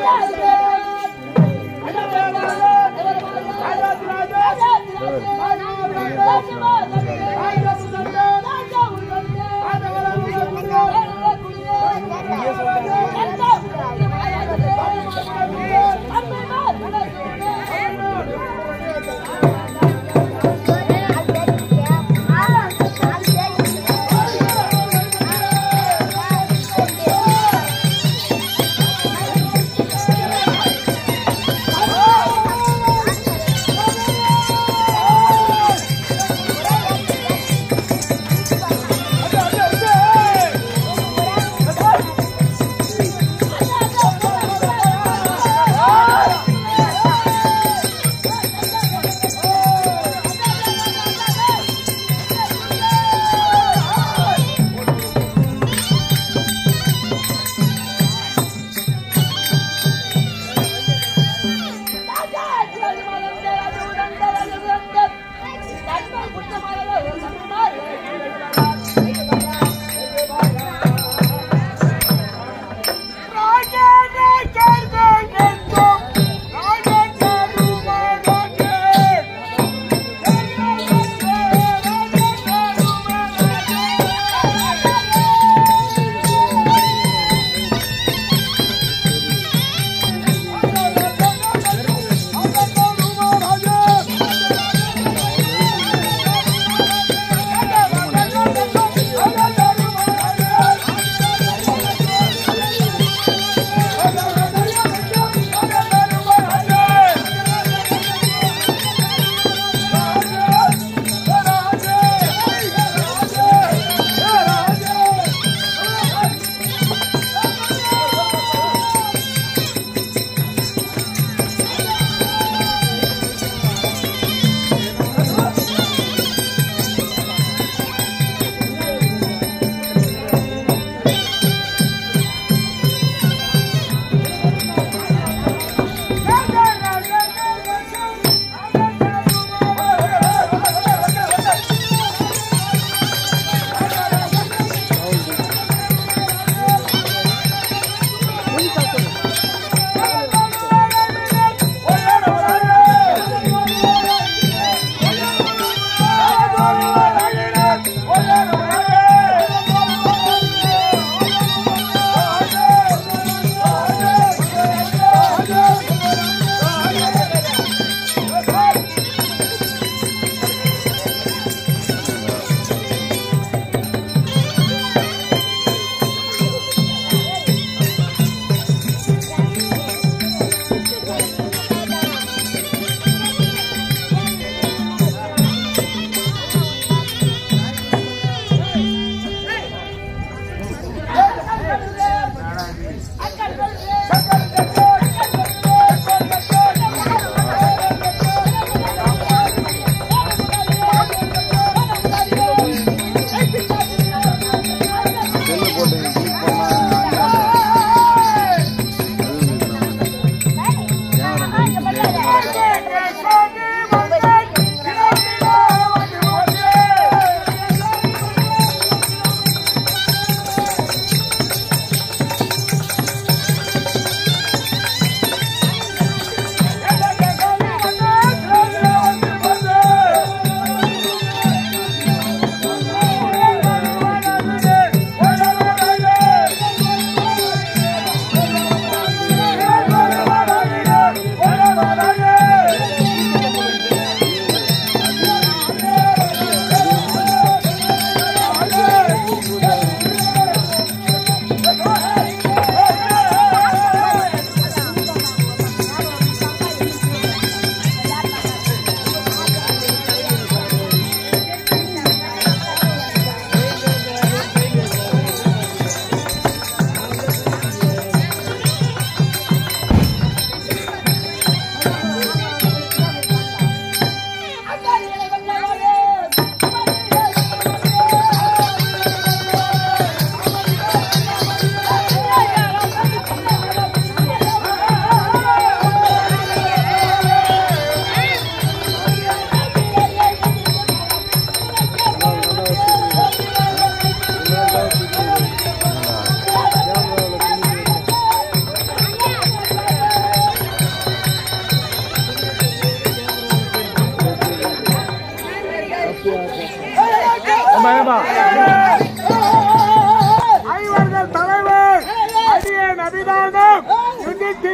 ஆ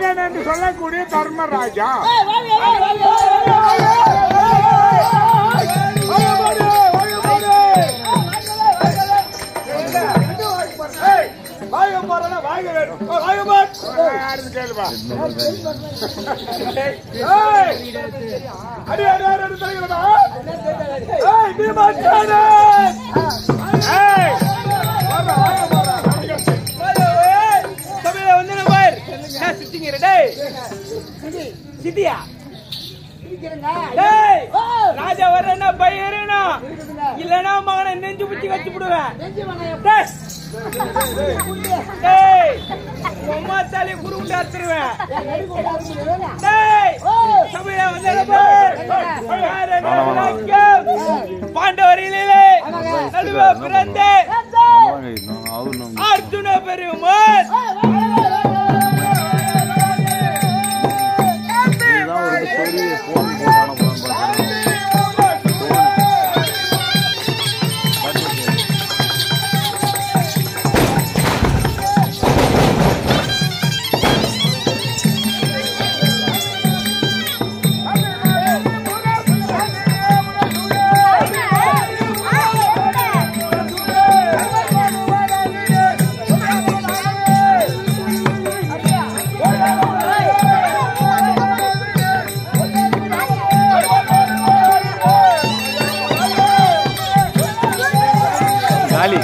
பையன் என்று சொல்லக்கூடிய தர்மராஜா யாருன்னு கேளுப்பா ஏய்! அடி, அடி, அடி, அடி, தெரிகிறதா? ஏய், நீ மாட்டானே! ஏய்! வர்றா, வாங்க, வர்றா, வாங்க. சபையில வந்து நம்ம பார். என்ன சித்திங்கிற, டேய். சித்தியா? டேய், ராஜா வர்றேன்னா பையன் இருக்கணும். இல்லைன்னா மகனை நெஞ்சு பிடிச்சி வச்சு விடுவேன் டேய். டேய், உன் அம்மா தலையை குறுகுண்டு அறுத்துருவேன். டேய், சபையில வந்து நம்ம பார். யார் என்ன விளக்கம்? பாண்டவரிலே நடுவே பிறந்த அர்ஜுன பெருமான் காலி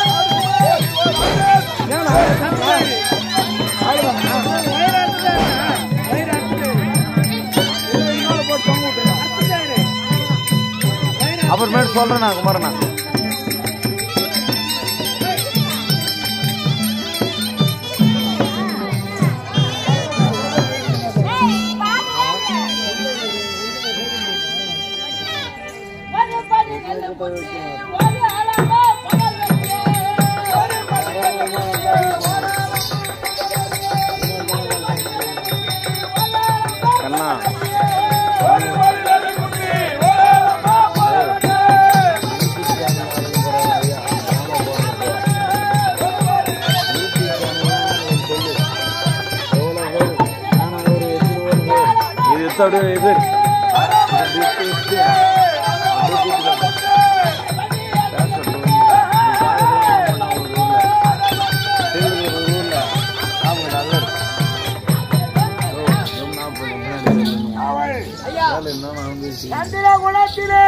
அப்புறமேட்டு சொல்றேன் நான் குமாரண்ணா கண்ணா இது எடுத்து அப்படியே இது சந்திரகுலத்திலே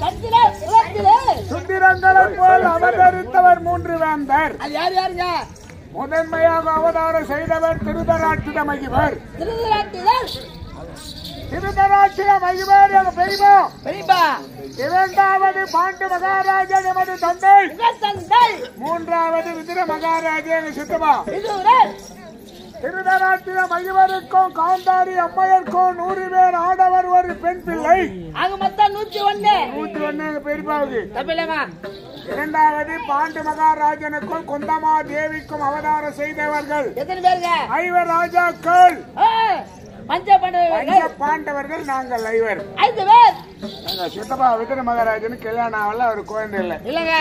சுந்திரங்களைப் போல் அவதரித்தவர் மூன்று வேந்தர் யார் யாருங்க முதன்மையாக அவதாரம் செய்தவர் திருதராட்சித மகிவர் திருவிழாட்டினர் திருதராட்சித மகிவர் எங்க பெரியமா பெரியப்பா இரண்டாவது பாண்டு மகாராஜன் எமது தந்தை உங்கள் தந்தை மூன்றாவது விதிர மகாராஜா எங்க சித்தமா இதுவரை திருதராட்சித மகிவருக்கும் காந்தாரி அம்மையருக்கும் நூறு பேர் ஆடவர் ஒரு பெண் பிள்ளை ஆக மொத்தம் நூத்தி ஒண்ணு நூத்தி ஒண்ணு எங்க பெரியப்பாவுக்கு தப்பில்லமா இரண்டாவது பாண்டு மகாராஜனுக்கும் குந்தமா தேவிக்கும் அவதாரம் செய்தவர்கள் எத்தனை பேருங்க ஐவர் ராஜாக்கள் ஆ, மஞ்ச பஞ்ச பண்ணுவீர்கள் பாண்டவர்கள் நாங்கள் ஐவர் ஐந்து பேர் எங்க சித்தப்பா விதிர மகாராஜனுக்கு கல்யாணம் ஆகல அவர் குழந்தை இல்லை இல்லங்க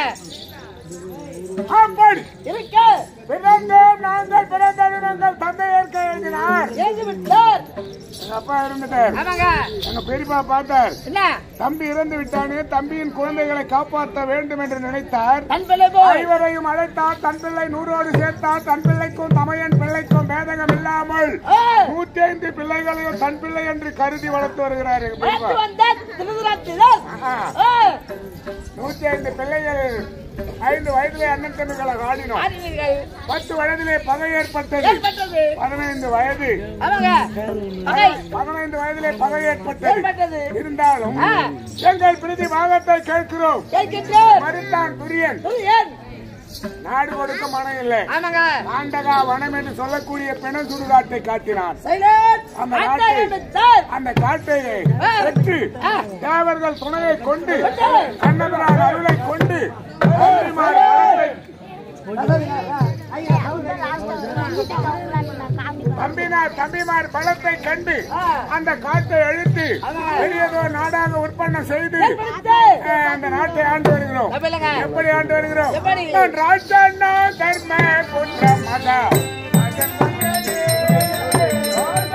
அப்படி இருக்கு பிறந்தோம் நாங்கள் பிறந்தது நாங்கள் தந்தை ஏற்க எழுதினார் எழுதி விட்டார் எங்க அப்பா இருந்துட்டார் ஆமாங்க எங்க பெரியப்பா பார்த்தார் என்ன தம்பி இறந்து விட்டானே தம்பியின் குழந்தைகளை காப்பாற்ற வேண்டும் என்று நினைத்தார் தன் பிள்ளை போய் ஐவரையும் அழைத்தார் தன் பிள்ளை நூறோடு சேர்த்தார் தன் பிள்ளைக்கும் தமையன் பிள்ளைக்கும் பேதகம் இல்லாமல் ஆ, நூத்தி ஐந்து பிள்ளைகளையும் தன் பிள்ளை என்று கருதி வளர்த்து வருகிறார் எங்க வளர்த்து பெரியப்பா. வந்த திருவிழாட்டினர் ஆஹா. ஆ, நூத்தி ஐந்து பிள்ளைகள் ஐந்து வயதிலே அண்ணன் தம்பிகளை ஆடினோம் ஆடினீர்கள் பத்து வயதிலே பகை ஏற்பட்டது ஏற்பட்டது பதினைந்து வயது ஆமாங்க பகை பதினைந்து வயதிலே பகை ஏற்பட்டது ஏற்பட்டது இருந்தாலும் ஆ. எங்கள் பிரதி பாகத்தை கேட்கிறோம் கேட்கின்றேன் மறுத்தான் துரியன் ஏன் நாடு கொடுக்க மனம் இல்லை ஆமாங்க ஆண்டகா வனம் என்று சொல்லக்கூடிய பிண சுடுகாட்டை காட்டினான் சைலன்ஸ் அந்த அந்த நாட்டை- எண்ணத்தால் அந்த காட்டை ஆ. பெற்று ஆ. தேவர்கள் துணையை கொண்டு கொண்டு. கண்ணபுரான் அருளை கொண்டு தம்பிமார் பலத்தை- தம்பினார் தம்பிமார் பலத்தை கண்டு ஆ. அந்த காட்டை அழித்து ஆமாங்க. பெரியதோ நாடாக உற்பத்தம் செய்து ஏற்படுத்து. அஹ், அந்த நாட்டை ஆண்டு வருகிறோம் தப்பில்லைங்க. எப்படி ஆண்டு வருகிறோம் எப்படி? நான் ராஜாண்ணா தர்ம புத்திர மகா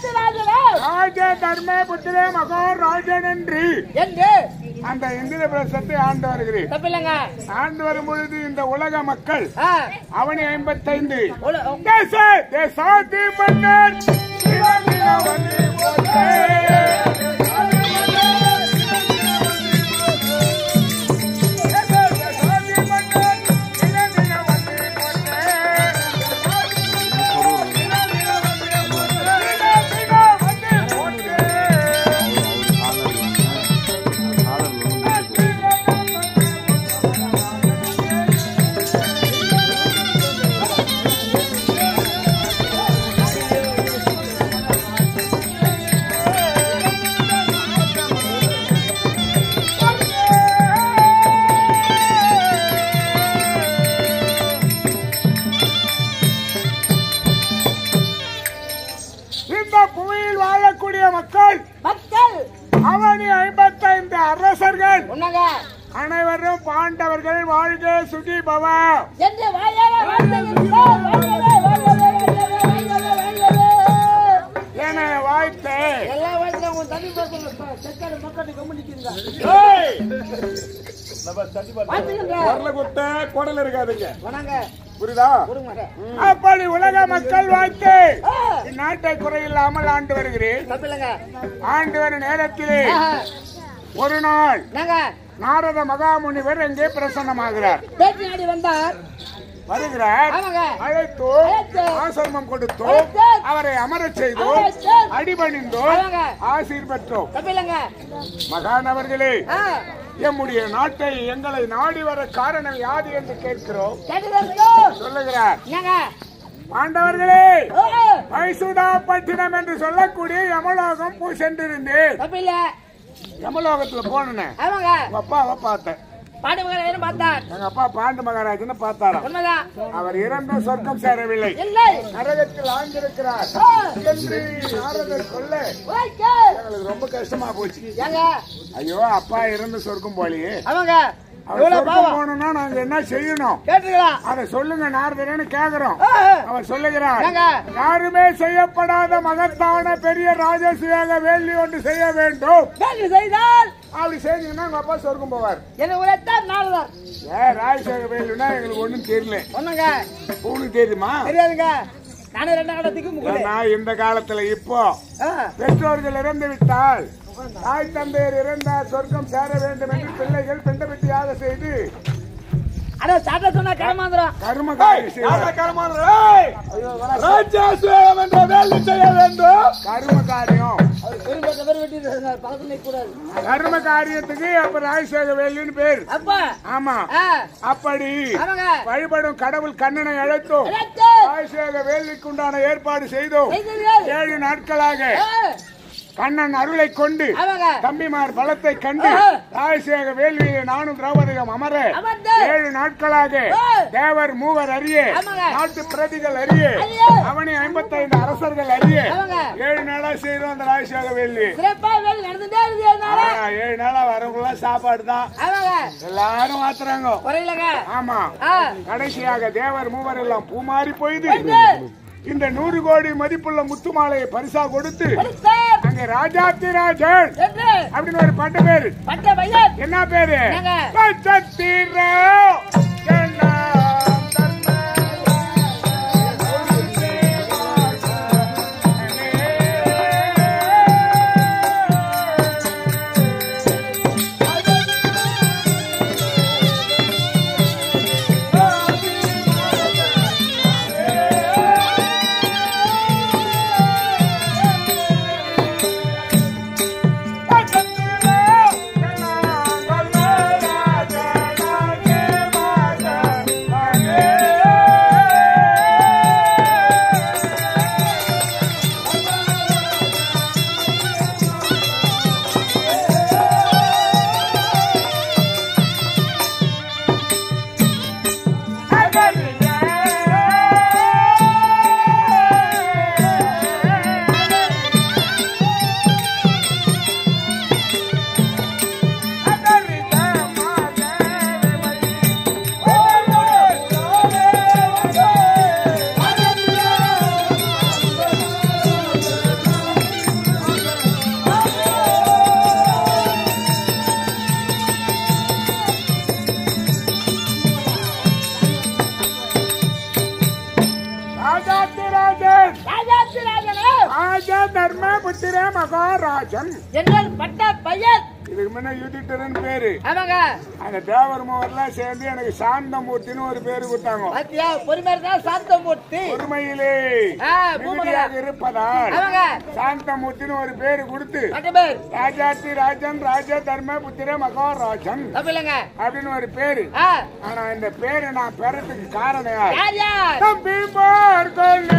ராஜராஜனார் ராஜ தர்ம புத்திர மகாராஜன் என்று என்று அந்த இந்திர பிரசத்தை ஆண்டு வருகிறேன் தப்பில்லைங்க ஆண்டு வரும் பொழுது இந்த உலக மக்கள் ஆ, அவனி ஐம்பத்தைந்து உல- தேச தேசாதி மன்னர் சிவனில வந்து போற்றே. தேச தேசாதி மன்னர் சிவனில வந்து போற்றே. சிவனில வந்து போற்றே. இந்த புவியில் வாழக்கூடிய மக்கள் மக்கள் அவனி ஐம்பத்தைந்து அரசர்கள் உன்னங்க அனைவரும் பாண்டவர்கள் வாழ்க சுகி பவா என்று வாயால வாழ்த்துகின்றோம். வாழ்கவே, வாழ்கவே, வாழ்கவே, வாழ்கவே, வாழ்கவே. என வாழ்த்து எல்லா வாழ்க்கையும் உங்க தனி பக்கம் செக்காடு மக்கள் கம்முனிக்குதுங்க வாழ்த்துகின்றோம் வரல குத்த குடல் இருக்காதுங்க வணங்க புரியுதா கொடுங்க அப்படி உலக மக்கள் வாழ்த்து ஆ, இந்நாட்டை குறையில்லாமல் ஆண்டு வருகிறேன் தப்பில்லைங்க ஆண்டு வரும் நேரத்திலே ஆஹா. ஒரு நாள் நாங்க நாரத மகாமுனிவர் எங்கே பிரசன்னமாகிறார் பேட்டி நாடி வந்தார் வருகிறார் ஆமாங்க அழைத்தோ அழைத்து. ஆசிரமம் கொடுத்தோ அழைத்து. அவரை அமரச் செய்தோ அழைத்து. அடிபணிந்தோ ஆமாங்க. ஆசீர் பெற்றோம் தப்பில்லைங்க மகானவர்களே ஆ, எம்முடைய நாட்டை எங்களை நாடி வர காரணம் யாது என்று கேட்கிறோம் கேட்டுக்கிறோம் சொல்லுகிறார் என்னங்க பாண்டவர்களே ஓ, மைசூடாப்பட்டினம் என்று சொல்லக்கூடிய யமலோகம் போய் சென்றிருந்தேன் தப்பில்ல யமலோகத்துல போனேன் ஆமாங்க உங்க அப்பாவை பார்த்தேன் பாடி மகன் பார்த்தார் எங்க அப்பா பாண்டு மகாராஜன்னு பார்த்தாராம் உண்மைதான் அவர் இறந்த சொர்க்கம் சேரவில்லை இல்லை நரகத்தில் ஆழ்ந்திருக்கிறார் ஆ, என்று நாரதர் சொல்ல ஓகே. எங்களுக்கு ரொம்ப கஷ்டமா போச்சு ஏங்க ஐயோ அப்பா இறந்த சொர்க்கம் போலியே ஆமாங்க அவர் எவ்வளவு சொர்க்கம் பாவம் போகணும்னா நாங்க என்ன செய்யணும் கேட்டுக்கலாம் அதை சொல்லுங்க நாரதரேன்னு கேக்குறோம் ஆ, ஆ. அவர் சொல்லுகிறார் ஏங்க யாருமே செய்யப்படாத மகத்தான பெரிய ராஜசுயாக வேள்வி ஒன்று செய்ய வேண்டும் கேள்வி செய்தால் அப்படி செஞ்சீங்கன்னா உங்க அப்பா சொர்க்கம் போவார் என்னை உரைத்தார் நாரதர் ஏ ராஜசேக வேலுன்னா எங்களுக்கு ஒண்ணும் தெரியல ஒண்ணுங்க உனக்கு தெரியுமா தெரியாதுங்க நானே ரெண்டாம் கடத்துக்கு முகலே ஏன்னா இந்த காலத்துல இப்போ பெற்றோர்கள் இறந்து விட்டால் தாய் தந்தையர் இறந்தால் சொர்க்கம் சேர வேண்டும் என்று பிள்ளைகள் பிண்டபெட்டியாக செய்து அட சாட்டா சொன்னா கிளம்பாந்துரும் கர்ம காரியம் செய்வார். ராஜாசுரம் என்ற வேலை செய்ய வேண்டும் கர்ம காரியம் பெரும்பட்ட பேர் வெட்டி பக்கத்துல நிக்க கூடாது கர்ம காரியத்துக்கு அப்ப ராஜசேக வேலுன்னு பேர் அப்பா ஆமா ஆ, அப்படி ஆமாங்க வழிபடும் கடவுள் கண்ணனை அழைத்தோம் அழைத்து ராஜசேக வேலுக்கு உண்டான ஏற்பாடு செய்தோம் செய்தீர்கள். ஏழு நாட்களாக ஆ, கண்ணன் அருளை கொண்டு ஆமாங்க தம்பிமார் பலத்தை கண்டு ஆஹா. ராஜசேக வேள்வியை நானும் திரௌபதியும் அமர அமர்ந்து. ஏழு நாட்களாக ஆ. தேவர் மூவர் அறிய ஆமாங்க. நாட்டு பிரதிகள் அறிய அறிய. அவனி ஐம்பத்தைந்து அரசர்கள் அறிய ஆமாங்க. ஏழு நாளா செய்தோம் அந்த ராஜசேக வேள்வி சிறப்பா வேலை நடந்துட்டே இருக்கு என்னால ஆ, ஏழு நாளா வரவங்க சாப்பாடு தான் ஆமாங்க எல்லாரும் மாத்துறாங்க குறையிலங்க ஆமா ஆ, கடைசியாக தேவர் மூவர் எல்லாம் பூமாறி போயுது போயிது. இந்த நூறு கோடி மதிப்புள்ள முத்து மாலையை பரிசா கொடுத்து கொடுத்தார் அங்க ராஜாத்தி ராஜன் என்று அப்படின்னு ஒரு பட்டு பேரு பட்ட பையன் என்ன பேரு என்னங்க? நட்சத்திரம் எல்லாம் தன்னை நட்சத்திரம் எல்லாம் தன்னை ராஜனாகே புத்திர மகாராஜன் என்றால் பட்ட பையன் இதுக்கு முன்ன யுதிட்டரன் பேரு ஆமாங்க அந்த தேவர் மூவர்லாம் சேர்ந்து எனக்கு சாந்தமூர்த்தின்னு ஒரு பேரு கொடுத்தாங்க பாத்தியா பொறுமையா இருந்தா சாந்தமூர்த்தி பொறுமையிலே ஆ, பூமரா. மிகுதியாக இருப்பதால் ஆமாங்க சாந்தமூர்த்தின்னு ஒரு பேரு கொடுத்து பட்ட பேர் ராஜாத்தி ராஜன் ராஜ தர்ம புத்திர மகாராஜன் தப்பு இல்லைங்க அப்படின்னு ஒரு பேரு ஆ, ஆனா இந்த பேரு நான் பெறத்துக்கு காரணம் யார் யார் யார் தம்பி பார்க்கலே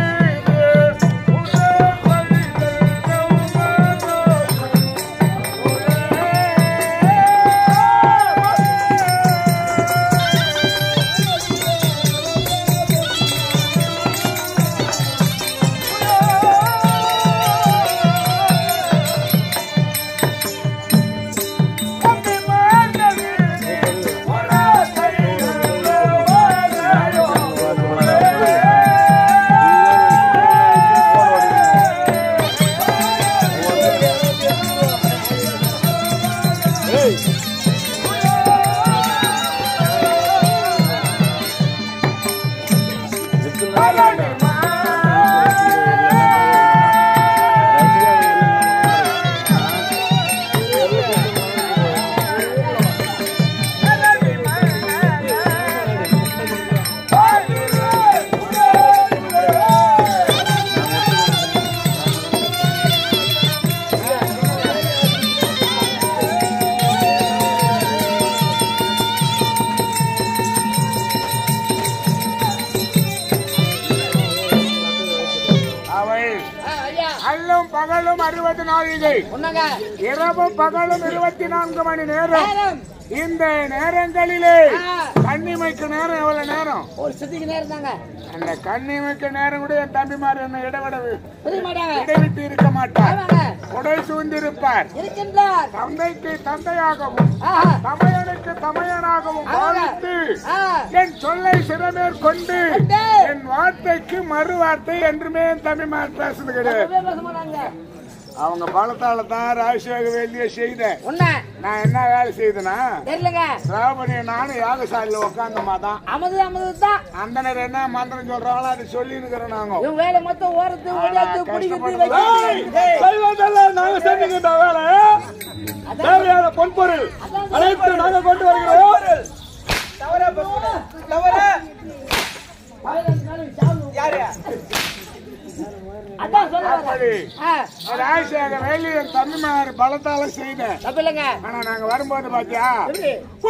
அவை ஆ, ஐயா அல்லும் பகலும் அறுபது நாழிகை ஒண்ணுங்க இரவும் பகலும் இருபத்தி நான்கு மணி நேரம் நேரம் இந்த நேரங்களிலே ஆ, கண்ணிமைக்கு நேரம் எவ்வளவு நேரம் ஒரு சுத்திக்கு நேரம் தாங்க அந்த கண்ணிமைக்கு நேரம் கூட என் தம்பிமார் என்ன இடவிட புரிய மாட்டாங்க இடைவிட்டு இருக்க மாட்டார் ஆமாங்க உடை சூழ்ந்திருப்பார் இருக்கின்றார் தந்தைக்கு தந்தையாகவும் ஆஹா தமையனுக்கு தமையனாகவும் ஆமாங்க. வாழ்த்து ஆ, என் சொல்லை சிறமேற்கொண்டு கொண்டு. என் வார்த்தைக்கு மறு வார்த்தை என்றுமே என் தம்பிமார் பேசுறது கிடையாது தப்பே பேச மாட்டாங்க அவங்க பலத்தால தான் ராஜசேக வேண்டிய செய்த உன்ன நான் என்ன வேலை செய்தனா தெரியலங்க திரௌபதி நானும் யாகசாலையில உட்காந்தமா தான் அமது அமது தான் அந்த நேரம் என்ன மந்திரம் சொல்றாங்களோ அதை சொல்லி இருக்கிறோம் நாங்க இவன் வேலை மொத்தம் ஓரத்து ஓடியாத்து குடிக்கிறது கஷ்டப்பட்டு வைக்கிறது செய்வதெல்லாம் நாங்க செஞ்சுக்கிட்ட வேலை தேவையான பொன்பொருள் அனைத்து நாங்க கொண்டு வருகிறோம் தவறா தவறா யாரு அதான் சொல்ல வரேன். அப்படி ஆ, ராஜசேக வேலி என் தம்பிமார் பலத்தால செய்தேன் தப்பு இல்லைங்க ஆனா நாங்க வரும்போது பாத்தியா எப்படி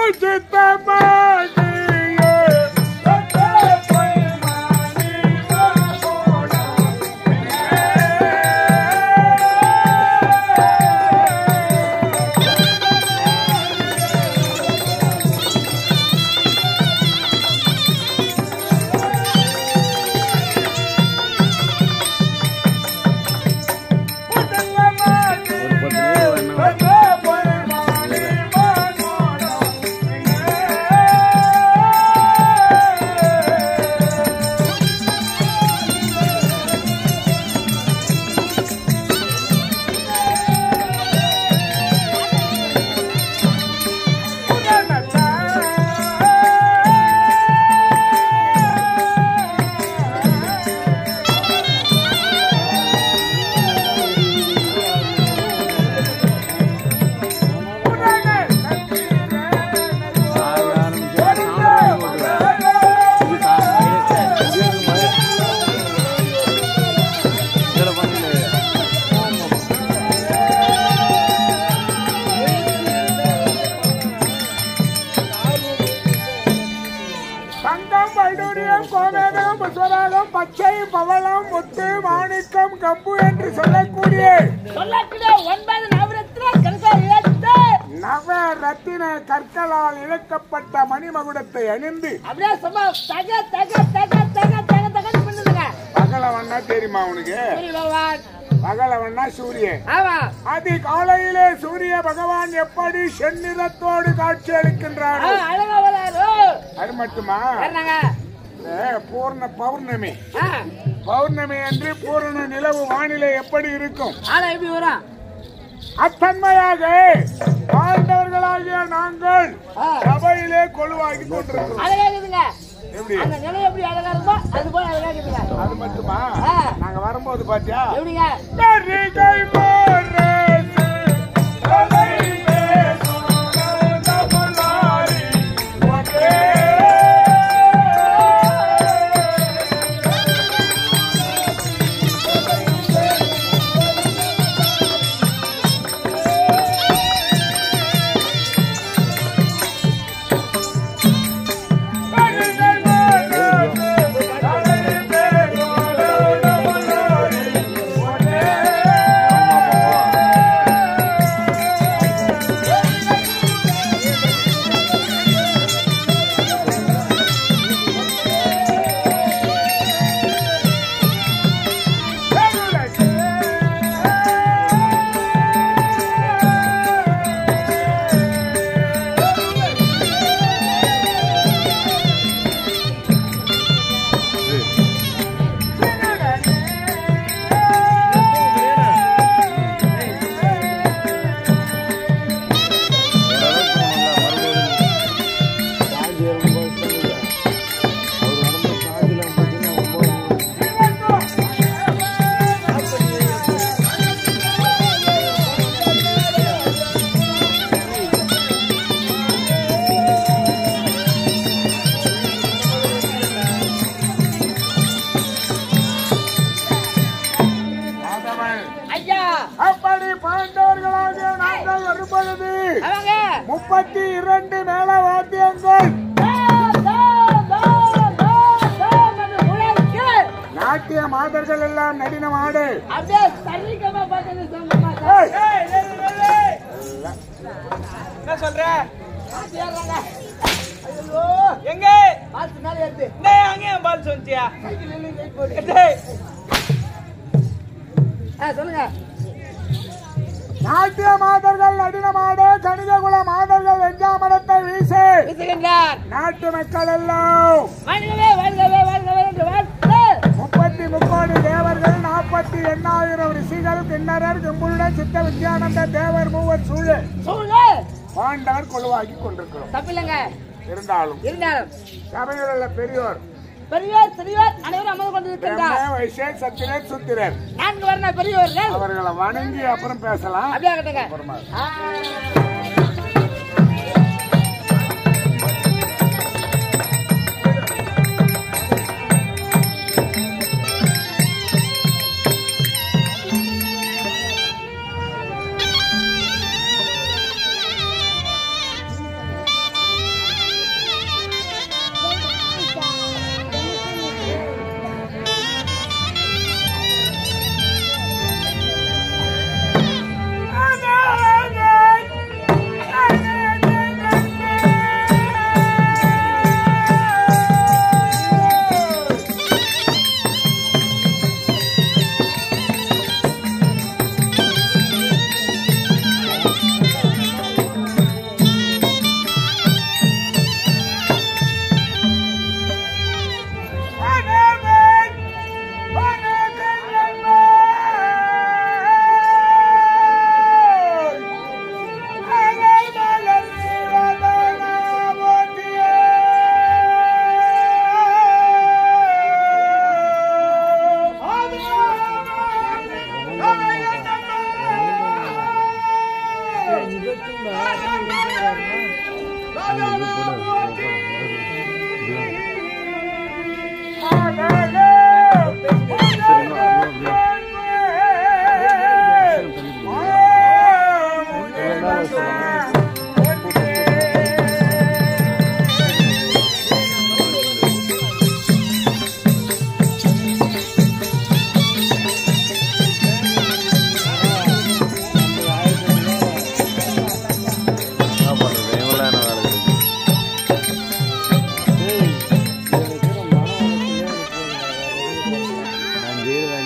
தங்கம் வைடூரியம் கோமேதகம் புஷ்வராகம் பச்சை பவளம் முத்து மாணிக்கம் கம்பு என்று சொல்லக்கூடிய சொல்லக்கூடிய ஒன்பது நவரத்ன கருத்தால் இழந்து நவ ரத்தின கற்களால் இழக்கப்பட்ட மணிமகுடத்தை அணிந்து அப்படியே சும்மா தக தக தக தக தக தகன்னு பண்ணுதுங்க பகலவன்னா தெரியுமா உனக்கு சூரிய பகவான் பகலவன்னா சூரியன் ஆமா அதி காலையிலே சூரிய பகவான் எப்படி செந்நிறத்தோடு காட்சி ஆ, அளிக்கின்றாரோ அழகா வராரு அது மட்டுமா ஏறினாங்க ஏ, பூர்ண பௌர்ணமி ஆ, பௌர்ணமி அன்று பூரண நிலவு வானிலை எப்படி இருக்கும் ஆனா எப்படி வரும் அத்தன்மையாக பாண்டவர்களாகிய நாங்கள் ஆ. சபையிலே கொழுவாகி கொண்டிருக்கிறோம் அழகா இருக்குதுங்க எப்படி அந்த நிலை எப்படி அழகா இருக்குமோ அது போல அழகா இருக்குங்க அது மட்டுமா ஆ. நாங்க வரும்போது பாத்தியா எப்படிங்க கரிகை மோரேசு, கலை பேசும் தமிழாரி ஒன்றே. கரிகை மோரேசு, கலை பேசும் தமிழாரி ஒன்றே. ஐயா அப்படி பாண்டவர்களாக நாங்கள் வரும்பொழுது அவங்க முப்பத்தி இரண்டு மேல வாத்தியங்கள் நாட்டிய மாதர்கள் எல்லாம் நடின மாடு அப்படியே சரிகமா பார்த்தது சொல்லுமா ஏய், ஏய், நில்லு, நில்லு. என்ன சொல்ற ஐயோ எங்க பார்த்து மேலே எடுத்து டேய், அங்கேயும் பால் சொன்னியா சைக்கிள் நின்று வெயிட் போடு டேய், ஆ சொல்லுங்க நாட்டிய மாதர்கள் நடின மாடு கணிதகுல மாதர்கள் வெஞ்சாமரத்தை வீசு வீசுகின்றார் நாட்டு மக்கள் எல்லாம் வாழ்கவே வாழ்கவே வாழ்கவே என்று வாழ்த்து முப்பத்தி முக்கோடி தேவர்கள் நாற்பத்தி எண்ணாயிரம் ரிஷிகள் கிண்ணறர் கும்பலுடன் சித்த வித்யானந்த தேவர் மூவர் சூழ சொல்லு பாண்டவர் கொழுவாக்கி கொண்டிருக்கிறோம் தப்பில்லைங்க இருந்தாலும் இருந்தாலும் சபையில் உள்ள பெரியோர் பெரியவர் சிறியோர் அனைவரும் அமர்ந்து கொண்டிருக்கின்றார் பிரம்ம வைசேஷ் சத்திரர் சுத்திரர் நான்கு வர்ண பெரியவர்கள் அவர்களை வணங்கி அப்புறம் பேசலாம் அப்படியே ஆகட்டுங்க அப்புறமா. ஆ. என்ன பண்றது இவெல்லாம் என்ன வேலை இருக்கு நான் செய்யறேன்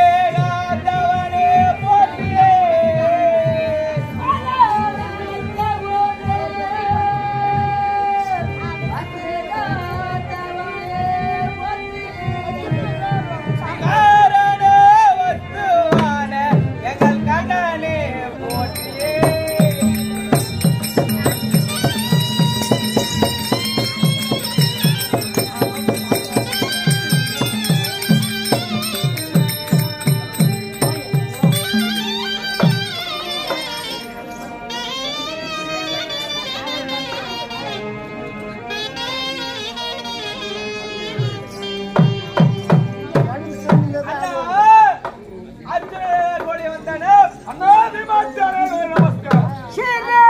காத்தவனே போற்றியே காரண வஸ்துவான எங்கள் கண்ணனே போற்றியே அண்ணா அர்ஜுன கோடி வந்தானே அண்ணா பீமாச்சாரியரே நமஸ்காரம்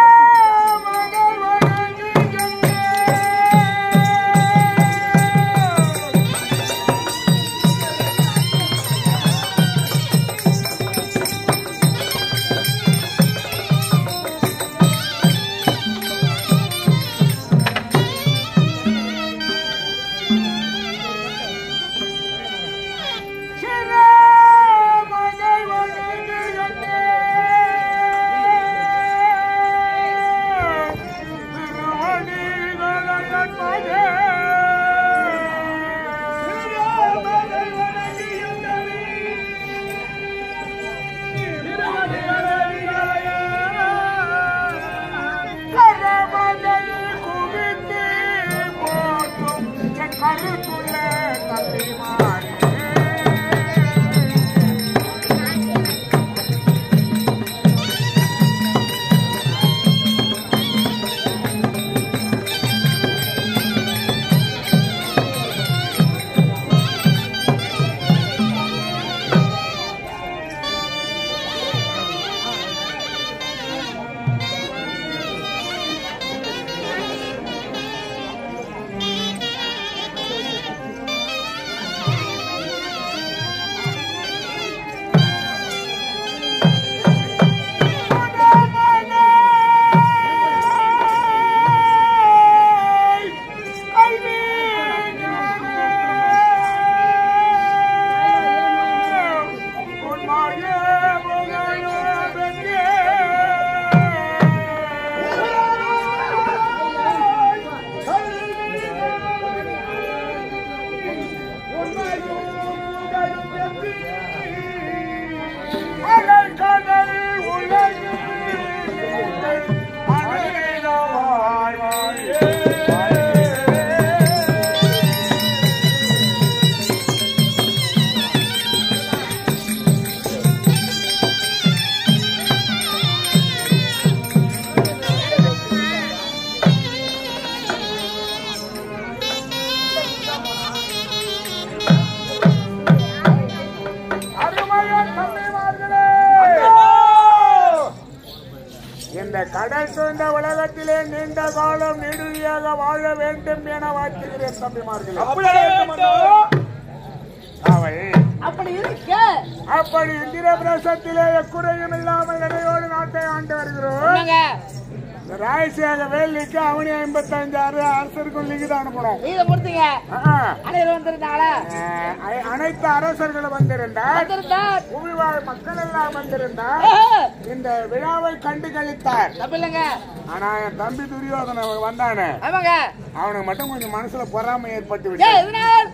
கருத்துள்ள தம்பிமாரே இந்த கடல் சூழ்ந்த உலகத்திலே நீண்ட காலம் நெடுதியாக வாழ வேண்டும் என வாழ்த்துகிறேன் தம்பிமார்களே அப்படியே வேண்டும். அவை அப்படி இருக்க அப்படி இந்திர பிரசத்திலே எக்குறையும் இல்லாமல் இடையோடு நாட்டை ஆண்டு வருகிறோம் என்னங்க இந்த ராயசியாக வேலிக்கு அவனி ஐம்பத்தஞ்சாறு அரசருக்கும் லிகித அனுப்பணும் இதை கொடுத்தீங்க ஆஹா. அனைவரும் வந்திருந்தாங்களா அஹ், அ- அனைத்து அரசர்களும் வந்திருந்தார் வந்திருந்தார் புவிவாழ் மக்கள் எல்லாம் வந்திருந்தார் ஆஹா. இந்த விழாவை கண்டு கழித்தார் தப்பு இல்லைங்க ஆனா என் தம்பி துரியோதன வந்தானே ஆமாங்க அவனுக்கு மட்டும் கொஞ்சம் மனசுல பொறாமை ஏற்பட்டு ஏ விட்டது இதனால்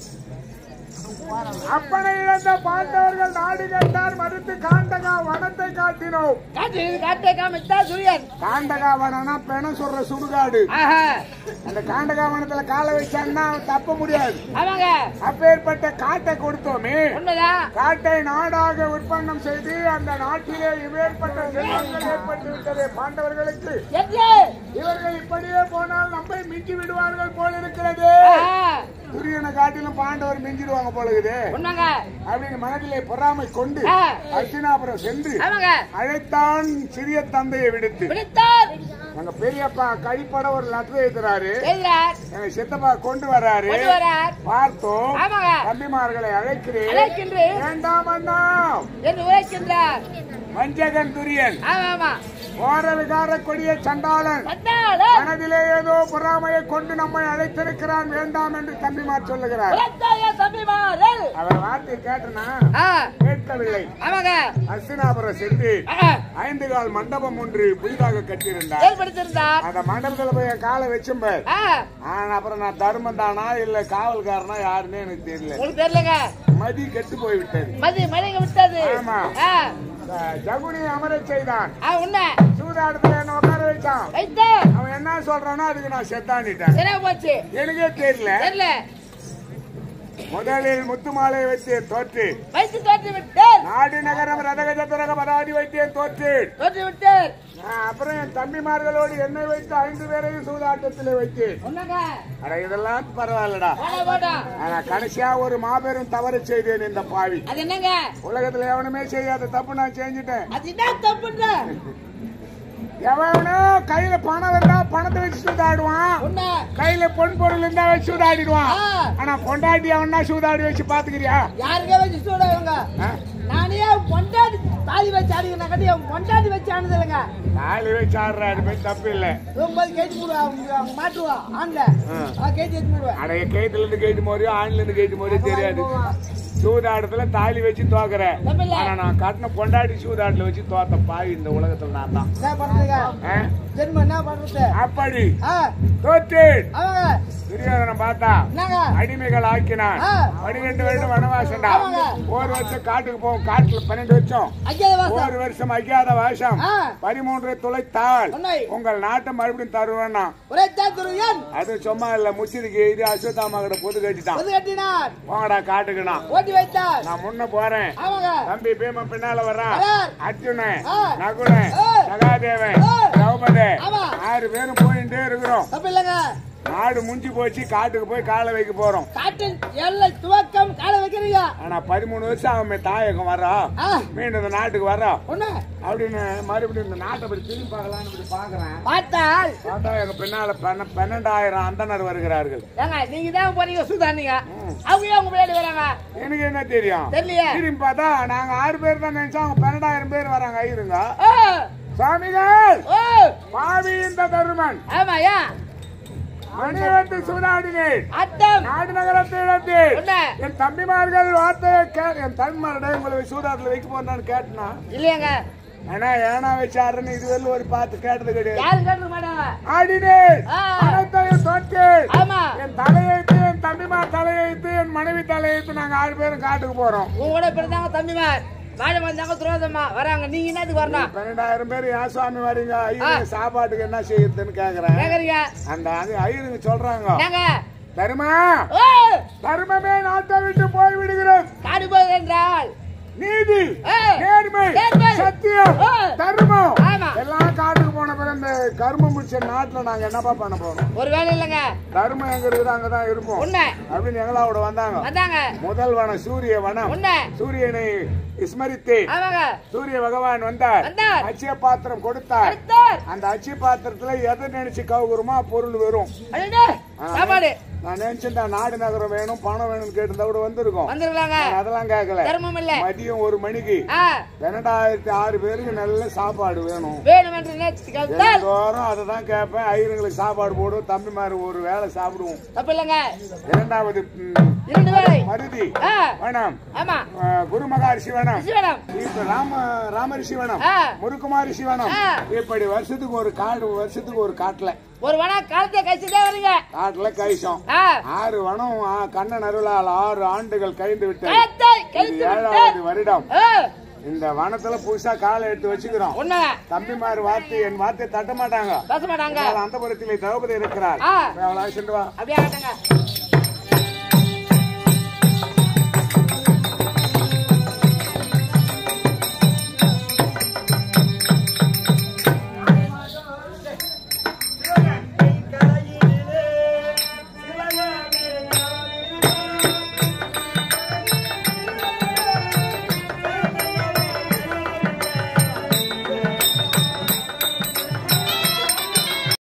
அப்பனை இழந்த பாண்டவர்கள் நாடு கேட்டார் மறுத்து காண்டகா வனத்தை காட்டினோம் காட்டு காட்டை காமித்தா சூரியன் காண்டகா வனம்னா பெணம் சொல்ற சுடுகாடு ஆஹா அந்த காண்டகா வனத்துல காலை வச்சான்னா அவன் தப்ப முடியாது ஆமாங்க அப்பேற்பட்ட காட்டை கொடுத்தோமே உண்மைதான் காட்டை நாடாக உற்பத்தம் செய்து அந்த நாட்டிலே இவ்வேற்பட்ட செல்வங்கள் ஏற்பட்டு விட்டது பாண்டவர்களுக்கு என்று இவர்கள் இப்படியே போனால் நம்மை மிஞ்சி விடுவார்கள் போல இருக்கிறது ஆஹா. துரியனை காட்டிலும் பாண்டவர் மிஞ்சிடுவாங்க போல இருக்குது உண்மைங்க அப்படின்னு மனதிலே பொறாமை கொண்டு ஆ. அர்ஜுனாபுரம் சென்று ஆமாங்க அழைத்தான் சிறிய தந்தையை விடுத்து பிடித்தார் எங்க பெரியப்பா கைப்பட ஒரு லட்டு எழுதுறாரு எழுதுறார் எங்க சித்தப்பா கொண்டு வர்றாரு கொண்டு வரார் பார்த்தோம் ஆமாங்க தம்பிமார்களை அழைக்கிறேன் அழைக்கின்றேன் வேண்டாம் அண்ணா என்று உரைக்கின்றார் வஞ்சகன் துரியன் ஆமா ஆமா ஓர விகார கொடிய சண்டாளன் சண்டாளன் மனதிலே ஏதோ பொறாமையை கொண்டு நம்மை அழைத்திருக்கிறான் வேண்டாம் என்று தம்பிமார் சொல்லுகிறார் உலகத்தாய தம்பிமார்கள் அவர் வார்த்தை கேட்டனா ஆ, கேட்கவில்லை ஆமாங்க அஸ்தினாபுரம் சென்று ஆ, ஐந்து கால் மண்டபம் ஒன்று புதிதாக கட்டியிருந்தார் ஏற்படுத்தியிருந்தார் அந்த மண்டபத்துல போய் என் காலை வச்சும்பேன் ஆ, ஆனா அப்புறம் நான் தர்மம் தானா இல்ல காவல்காரனா யாருன்னு எனக்கு தெரியல உங்களுக்கு தெரியலங்க மதி கெட்டு போய் விட்டது மதி மழைங்க விட்டது ஆமா. ஆ, அஹ் ஜகுனி அமரச் செய்தான் ஆ, உண்மை சூதாட்டத்துல என்ன உட்கார வச்சான் வைத்து அவன் என்ன சொல்றானோ அதுக்கு நான் செத்தானிட்டேன் சரியா போச்சு எனக்கே தெரியல தெரியல முதலில் முத்துமாலை வைத்தேன் தோற்று வைத்து தோற்று விட்டார் நாடு நகரம் ரதகஜ துரக பதாதி வைத்தேன் தோற்று தோற்று விட்டார் நான் அப்புறம் என் தம்பிமார்களோடு என்னை வைத்து ஐந்து பேரையும் சூதாட்டத்தில் வைத்தேன் உண்மைங்க அட இதெல்லாம் பரவாயில்லடா போடா போடா ஆனா கடைசியா ஒரு மாபெரும் தவறு செய்தேன் இந்த பாவி அது என்னங்க உலகத்துல எவனுமே செய்யாத தப்பு நான் செஞ்சுட்டேன் அது என்ன தப்புன்ற எவனோ கையில பணம் இருந்தா பணத்தை வச்சு சூதாடுவான் உண்மை கையில பொன் பொருள் இருந்தா வச்சு சூதாடிடுவான் ஆ. ஆனா பொண்டாட்டி அவனா சூதாடி வச்சு பாத்துக்கிறியா யாருக்கே வச்சு சூடாங்க ஆ? நானே பொண்டாடி தாலி வச்சு ஆடுங்க கட்டி பொண்டாடி வச்சு ஆனது இல்லைங்க தாலி வச்சு ஆடுற அது மாதிரி தப்பு இல்ல ரொம்ப கேட்டு போடுவா அவங்க அவங்க மாட்டுவா ஆண்ல ஆ. கேட்டு எடுத்து போடுவேன் அடைய கேட்டுல இருந்து கேட்டு மோரியோ ஆண்ல இருந்து கேட்டு மோரியோ தெரியாது சூதாட்டத்துல தாலி வச்சு தோக்குற தப்பில்ல. ஆனா நான் கட்டின பொண்டாட்டி சூதாட்டுல வச்சு தோத்த பாவி இந்த உலகத்துல நான் தான் என்ன பண்றீங்க ஆ? ஜென்மம் என்ன பண்றது அப்படி ஆ தோற்றேன் அவங்க துரியோதனம் பார்த்தா என்னங்க அடிமைகள் ஆக்கினான் ஆ. பன்னிரெண்டு வருடம் வனவாசம்டா ஆமாங்க. ஒரு வருஷம் காட்டுக்கு போவோம் காட்டுல பன்னெண்டு வருஷம் ஐயா வாசம் ஒரு வருஷம் அஜாத வாசம் ஆ. பதிமூன்று துளைத்தால் உண்மை. உங்கள் நாட்டை மறுபடியும் தருவேன்னா ஒரே தாத்துருயன் அது சும்மா இல்ல முச்சிருக்கு இது அஸ்வத்தாமா கிட்ட பொது கட்டிட்டான் பொது கட்டினார் போங்கடா காட்டுக்குனா ஓட்டி வைத்தார் நான் முன்ன போறேன் ஆமாங்க தம்பி பீம பின்னால வர்றான் வரார். அர்ஜுனன் ஆ. நகுலன் ஆ. சகாதேவன் ஆ. திரௌபதி ஆமா. ஆறு பேரும் போயிட்டே இருக்கிறோம் தப்பு இல்லைங்க நாடு முஞ்சி போச்சு காட்டுக்கு போய் காலை வைக்க போறோம் காட்டின் எல்லை துவக்கம் காலை வைக்கிறீங்க ஆனா பதிமூணு வருஷம் அவன் தாயகம் வர்றோம் ஆ மீண்டும் இந்த நாட்டுக்கு வர்றோம் ஒண்ணு அப்படின்னு மறுபடியும் இந்த நாட்டை பத்தி திரும்பி பார்க்கலாம்னு இப்படி பாக்குறேன் பார்த்தால் பார்த்தா எங்க பின்னால பன்ன- பன்னெண்டாயிரம் அந்தனர் வருகிறார்கள் ஏங்க நீங்க தான் போறீங்க சுதானிங்க அவங்க ஏன் உங்க முன்னாடி வராங்க எனக்கு என்ன தெரியும் தெரியலையே திரும்பி பார்த்தா நாங்க ஆறு பேர் தான் நினைச்சோம் அவங்க பன்னெண்டாயிரம் பேர் வராங்க ஐருங்க ஓ சுவாமிகள் ஓ பாவி இந்த தருமன் ஆமாயா மணிவந்து சூதாடினேன் அத்தம் நாடு நகரத்தை இழந்தேன் உன்ன என் தம்பிமார்கள் வார்த்தையை கே என் தம்பிமாரிட உங்களை சூதாட்டில் வைக்க போறான்னு கேட்டனா இல்லையாங்க ஆனா ஏனா வச்சு ஆடுறேன்னு இதுவரையிலும் ஒரு பார்த்து கேட்டது கிடையாது யாரும் கேட்க மாட்டாங்க ஆடினேன் ஆ. அனைத்தையும் தோற்றேன் ஆமா என் தலையெழுத்து என் தம்பிமார் தலையெழுத்து என் மனைவி தலையெழுத்து நாங்க ஆறு பேரும் காட்டுக்கு போறோம் உங்க கூட பிறந்தாங்க தம்பிமார் வாழ வந்தாங்க துரோதமா வராங்க நீங்க என்னத்துக்கு வரணும் பன்னெண்டாயிரம் பேர் ஏன் சுவாமி வரீங்க ஐயோ சாப்பாட்டுக்கு என்ன செய்யுதுன்னு கேக்குறேன் கேக்குறீங்க அந்த அது ஐயருங்க சொல்றாங்க நாங்க தருமா ஓ தர்மமே நாட்டை விட்டு போய் விடுகிறோம் காடு போகுது என்றால் நீதி ஆ. நேர்மை நேர்மை. சத்தியம் ஆ. தர்மம் ஆமா. எல்லாம் காட்டுக்கு போன பிறகு இந்த கருமம் முடிச்ச நாட்டுல நாங்க என்னப்பா பண்ண போறோம் ஒரு வேலை இல்லைங்க தர்மம் எங்க இருக்குதோ அங்கதான் இருப்போம் உண்மை அப்படின்னு எங்களாவோட வந்தாங்க வந்தாங்க முதல் வனம் சூரிய வனம் உண்மை சூரியனை விஸ்மரித்து ஆமாங்க சூரிய பகவான் வந்தார் வந்தார். அச்சய பாத்திரம் கொடுத்தார் அடுத்தார் அந்த அச்சய பாத்திரத்துல எதை நினைச்சு கவுகுறோமோ பொருள் வரும் அடடே, சாப்பாடு நான் நினைச்சிருந்தா நாடு நகரம் வேணும் பணம் வேணும்னு கேட்டிருந்தா கூட வந்திருக்கும் வந்துருக்கலாங்க நான் அதெல்லாம் கேட்கல தர்மம் இல்ல மதியம் ஒரு மணிக்கு ஆ ரெண்டாயிரத்தி ஆறு பேருக்கு நல்ல சாப்பாடு வேணும் வேணும் என்று நினைத்து கேட்டால் தினந்தோறும் அதை தான் கேட்பேன் ஐயருங்களுக்கு சாப்பாடு போடுவோம் தம்பிமாரு ஒரு வேளை சாப்பிடுவோம் தப்பு இல்லைங்க இரண்டாவது ம், இரண்டு வேலை மருதி ஆ வனம் ஆமா அஹ், குரு மகாரிஷி வனம் சிவனம் இப்ப ராம ராமரிஷி வனம் ஆ. முருக்குமாரிஷி வனம் ஆ. இப்படி வருஷத்துக்கு ஒரு காடு வருஷத்துக்கு ஒரு காட்டுல ஒரு வனா காலத்தை கழிச்சுட்டே வரீங்க காட்டுல கைசம் ஆ ஆறு வனம் ஆ, கண்ணன் அருளால் ஆறு ஆண்டுகள் கழிந்து விட்டது காலத்தை இது கழித்து விட்டு ஏழாவது வருடம் ஆ, இந்த வனத்துல புதுசா காலை எடுத்து வச்சுக்கிறோம் உண்மை தம்பிமார் வார்த்தை என் வார்த்தை தட்ட மாட்டாங்க பேச மாட்டாங்க அந்த புறத்திலே திரௌபதி இருக்கிறார் ஆ. அவளா சென்று வா அப்படியே ஆகட்டுங்க